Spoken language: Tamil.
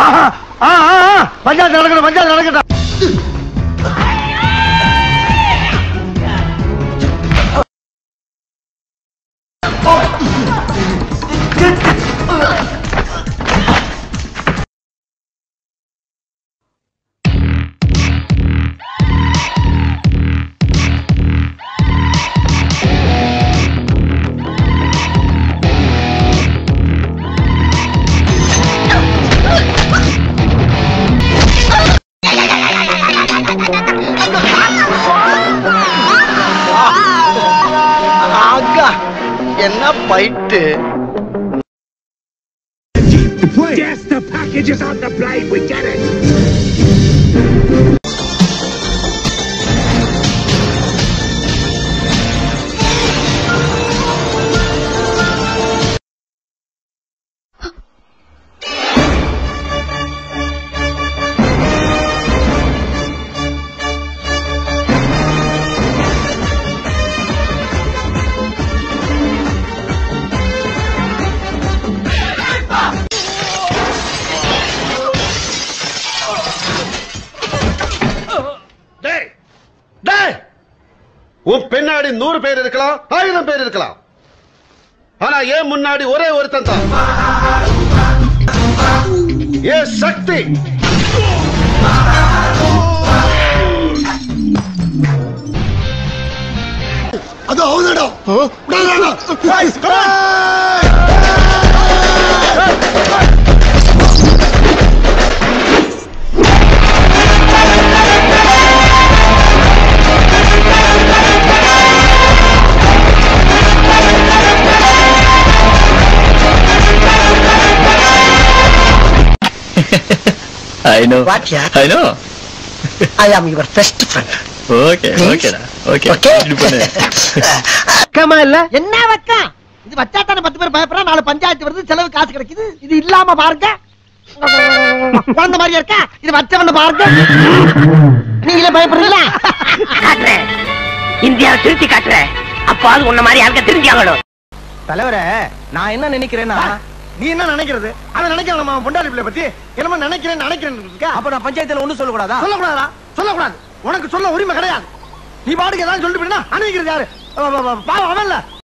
ஆ, ஆ, ஆ, பஞ்சாயத்து நடக்கணும் பஞ்சாயத்து நடக்கட்டும் ஆகா என்ன fight Yes, the package is on the plane. We get it. டேய் டேய் உன் பின்னாடி நூறு பேர் இருக்கலாம் ஆயிரம் பேர் இருக்கலாம் ஆனா ஏன் முன்னாடி ஒரே ஒருத்தன் தான் ஏ சக்தி அது அவனடா I know. What, yeah? I know. I am your best friend Okay, okay, டா. okay. ஓகே இது பண்ணு. வெக்கமா இல்ல என்ன வெக்கம் இது வச்சா தானே பத்து பேர் பயப்படுறா நாலு பஞ்சாயத்து வருது செலவு காசு கிடைக்குது இது இல்லாம பாருங்க குழந்தை மாதிரியா இருக்கா இது வச்சவன பாருங்க நீங்களே பயப்படுறீங்களா காட்டுறேன் இந்தியாவை திருத்தி காட்டுறேன் அப்பாவது உன்ன மாதிரி யாருக்க தெரிஞ்சாங்கணும் தலைவரே நான் என்ன நினைக்கிறேன்னா நீ என்ன நினைக்கிறது அவன் நினைக்கிறான் நம்ம பொண்டாடி பிள்ளை பத்தி என்னமோ நினைக்கிறேன் நினைக்கிறேன் அப்ப நான் பஞ்சாயத்துல ஒண்ணு சொல்லக்கூடாதா சொல்லக்கூடாதா சொல்லக்கூடாது உனக்கு சொல்ல உரிமை கிடையாது நீ பாட்டுக்கு ஏதாவது சொல்லிட்டு போயினா அணைக்கிறது யாரு அவ- அவ- அவ- பாவம் அவன்ல